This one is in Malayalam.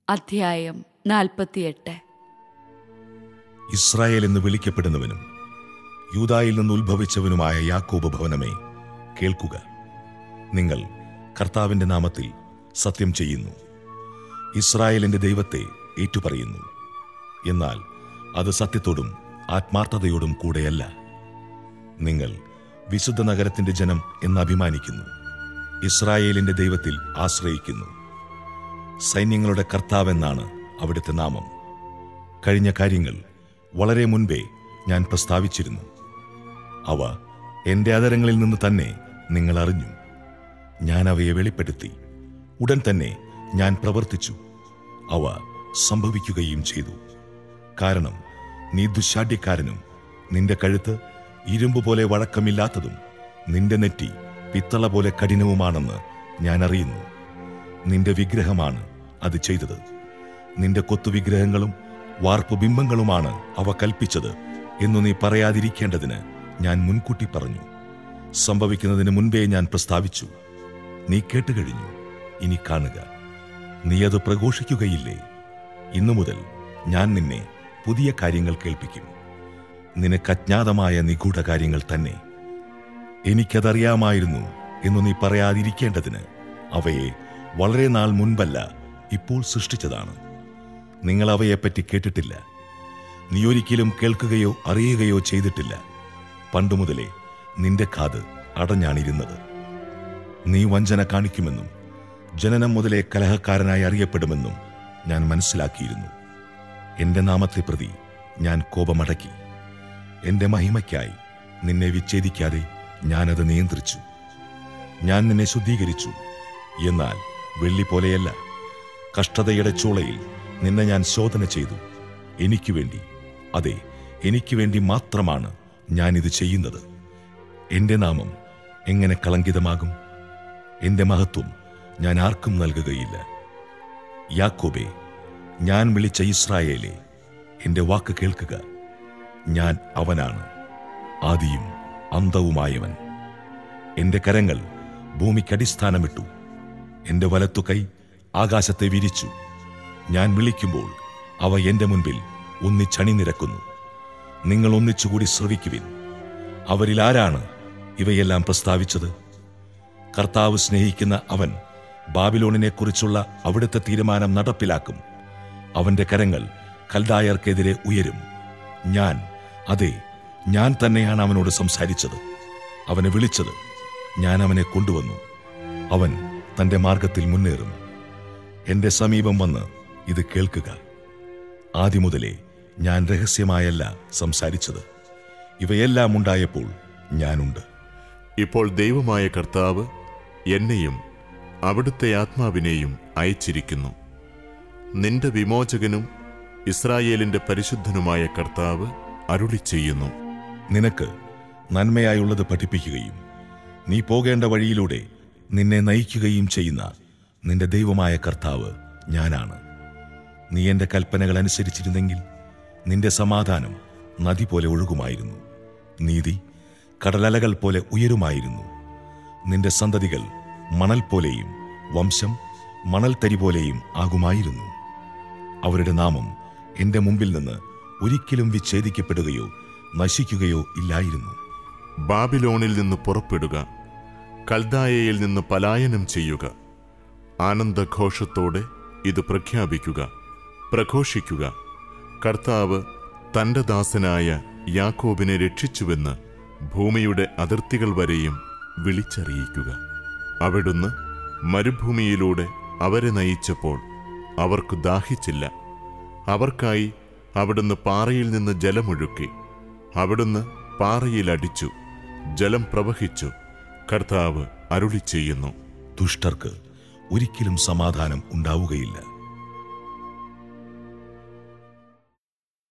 അധ്യായം നാൽപ്പത്തിയെട്ട് ഇസ്രായേൽ എന്ന് വിളിക്കപ്പെടുന്നവനും യൂതായിൽ നിന്ന് ഉത്ഭവിച്ചവനുമായ യാക്കോബ് ഭവനമേ കേൾക്കുക നിങ്ങൾ കർത്താവിന്റെ നാമത്തിൽ സത്യം ചെയ്യുന്നു ഇസ്രായേലിന്റെ ദൈവത്തെ ഏറ്റുപറയുന്നു എന്നാൽ അത് സത്യത്തോടും ആത്മാർത്ഥതയോടും കൂടെയല്ല നിങ്ങൾ വിശുദ്ധ നഗരത്തിന്റെ ജനം എന്ന് അഭിമാനിക്കുന്നു ഇസ്രായേലിന്റെ ദൈവത്തിൽ ആശ്രയിക്കുന്നു സൈന്യങ്ങളുടെ കർത്താവെന്നാണ് അവിടുത്തെ നാമം കഴിഞ്ഞ കാര്യങ്ങൾ വളരെ മുൻപേ ഞാൻ പ്രസ്താവിച്ചിരുന്നു അവ എന്റെ അതരങ്ങളിൽ നിന്ന് തന്നെ നിങ്ങൾ അറിഞ്ഞു ഞാൻ അവയെ വെളിപ്പെടുത്തി ഉടൻ തന്നെ ഞാൻ പ്രവർത്തിച്ചു അവ സംഭവിക്കുകയും ചെയ്തു കാരണം നീ ദുശാഠ്യക്കാരനും നിന്റെ കഴുത്ത് ഇരുമ്പ് പോലെ വഴക്കമില്ലാത്തതും നിന്റെ നെറ്റി പിത്തള പോലെ കഠിനവുമാണെന്ന് ഞാൻ അറിയുന്നു നിന്റെ വിഗ്രഹമാണ് അത് ചെയ്തത് നിന്റെ കൊത്തുവിഗ്രഹങ്ങളും വാർപ്പ് ബിംബങ്ങളുമാണ് അവ കൽപ്പിച്ചത് എന്നു നീ പറയാതിരിക്കേണ്ടതിന് ഞാൻ മുൻകൂട്ടി പറഞ്ഞു സംഭവിക്കുന്നതിന് മുൻപേ ഞാൻ പ്രസ്താവിച്ചു നീ കേട്ടുകഴിഞ്ഞു ഇനി കാണുക നീ അത് പ്രഘോഷിക്കുകയില്ലേ ഇന്നു മുതൽ ഞാൻ നിന്നെ പുതിയ കാര്യങ്ങൾ കേൾപ്പിക്കും നിനക്ക് അജ്ഞാതമായ നിഗൂഢ കാര്യങ്ങൾ തന്നെ എനിക്കതറിയാമായിരുന്നു എന്നു നീ പറയാതിരിക്കേണ്ടതിന് അവയെ വളരെ നാൾ മുൻപല്ല ഇപ്പോൾ സൃഷ്ടിച്ചതാണ് നിങ്ങൾ അവയെപ്പറ്റി കേട്ടിട്ടില്ല നീ ഒരിക്കലും കേൾക്കുകയോ അറിയുകയോ ചെയ്തിട്ടില്ല പണ്ടുമുതലേ നിന്റെ കാത് അടഞ്ഞാണിരുന്നത് നീ വഞ്ചന കാണിക്കുമെന്നും ജനനം മുതലേ കലഹക്കാരനായി അറിയപ്പെടുമെന്നും ഞാൻ മനസ്സിലാക്കിയിരുന്നു എന്റെ നാമത്തെ പ്രതി ഞാൻ കോപമടക്കി എന്റെ മഹിമയ്ക്കായി നിന്നെ വിച്ഛേദിക്കാതെ ഞാനത് നിയന്ത്രിച്ചു ഞാൻ നിന്നെ ശുദ്ധീകരിച്ചു എന്നാൽ വെള്ളി പോലെയല്ല കഷ്ടതയുടെ ചൂളയിൽ നിന്നെ ഞാൻ ശോധന ചെയ്തു എനിക്ക് വേണ്ടി അതെ എനിക്ക് വേണ്ടി മാത്രമാണ് ഞാനിത് ചെയ്യുന്നത് എന്റെ നാമം എങ്ങനെ കളങ്കിതമാകും എന്റെ മഹത്വം ഞാൻ ആർക്കും നൽകുകയില്ല യാക്കോബേ ഞാൻ വിളിച്ച ഇസ്രായേലെ എന്റെ വാക്ക് കേൾക്കുക ഞാൻ അവനാണ് ആദിയും അന്തവുമായവൻ എന്റെ കരങ്ങൾ ഭൂമിക്കടിസ്ഥാനമിട്ടു എന്റെ വലത്തു കൈ ആകാശത്തെ വിരിച്ചു ഞാൻ വിളിക്കുമ്പോൾ അവ എന്റെ മുൻപിൽ ഒന്നിച്ചണിനിരക്കുന്നു നിങ്ങൾ ഒന്നിച്ചുകൂടി ശ്രവിക്കുവിൻ അവരിൽ ആരാണ് ഇവയെല്ലാം പ്രസ്താവിച്ചത് കർത്താവ് സ്നേഹിക്കുന്ന അവൻ ബാബിലോണിനെ കുറിച്ചുള്ള അവിടുത്തെ തീരുമാനം നടപ്പിലാക്കും അവന്റെ കരങ്ങൾ കൽദായർക്കെതിരെ ഉയരും ഞാൻ അതെ ഞാൻ തന്നെയാണ് അവനോട് സംസാരിച്ചത് അവനെ വിളിച്ചത് ഞാൻ അവനെ കൊണ്ടുവന്നു അവൻ തന്റെ മാർഗത്തിൽ മുന്നേറും എന്റെ സമീപം വന്ന് ഇത് കേൾക്കുക ആദ്യം മുതലേ ഞാൻ രഹസ്യമായല്ല സംസാരിച്ചത് ഇവയെല്ലാം ഉണ്ടായപ്പോൾ ഞാനുണ്ട് ഇപ്പോൾ ദൈവമായ കർത്താവ് എന്നെയും അവിടുത്തെ ആത്മാവിനെയും അയച്ചിരിക്കുന്നു നിന്റെ വിമോചകനും ഇസ്രായേലിന്റെ പരിശുദ്ധനുമായ കർത്താവ് അരുളി ചെയ്യുന്നു നിനക്ക് നന്മയായുള്ളത് പഠിപ്പിക്കുകയും നീ പോകേണ്ട വഴിയിലൂടെ നിന്നെ നയിക്കുകയും ചെയ്യുന്ന നിന്റെ ദൈവമായ കർത്താവ് ഞാനാണ് നീ എന്റെ കൽപ്പനകൾ അനുസരിച്ചിരുന്നെങ്കിൽ നിന്റെ സമാധാനം നദി പോലെ ഒഴുകുമായിരുന്നു നീതി കടലലകൾ പോലെ ഉയരുമായിരുന്നു നിന്റെ സന്തതികൾ മണൽ പോലെയും വംശം മണൽത്തരി പോലെയും ആകുമായിരുന്നു അവരുടെ നാമം എന്റെ മുമ്പിൽ നിന്ന് ഒരിക്കലും വിച്ഛേദിക്കപ്പെടുകയോ നശിക്കുകയോ ഇല്ലായിരുന്നു ബാബിലോണിൽ നിന്ന് പുറപ്പെടുക കൽദായയിൽ നിന്ന് പലായനം ചെയ്യുക ആനന്ദഘോഷത്തോടെ ഇത് പ്രഖ്യാപിക്കുക പ്രഘോഷിക്കുക കർത്താവ് തന്റെ ദാസനായ യാക്കോബിനെ രക്ഷിച്ചുവെന്ന് ഭൂമിയുടെ അതിർത്തികൾ വരെയും വിളിച്ചറിയിക്കുക അവിടുന്ന് മരുഭൂമിയിലൂടെ അവരെ നയിച്ചപ്പോൾ അവർക്ക് ദാഹിച്ചില്ല അവർക്കായി അവിടുന്ന് പാറയിൽ നിന്ന് ജലമൊഴുക്കി അവിടുന്ന് പാറയിൽ അടിച്ചു ജലം പ്രവഹിച്ചു കർത്താവ് അരുളി ചെയ്യുന്നു ദുഷ്ടർക്ക് ഒരിക്കലും സമാധാനം ഉണ്ടാവുകയില്ല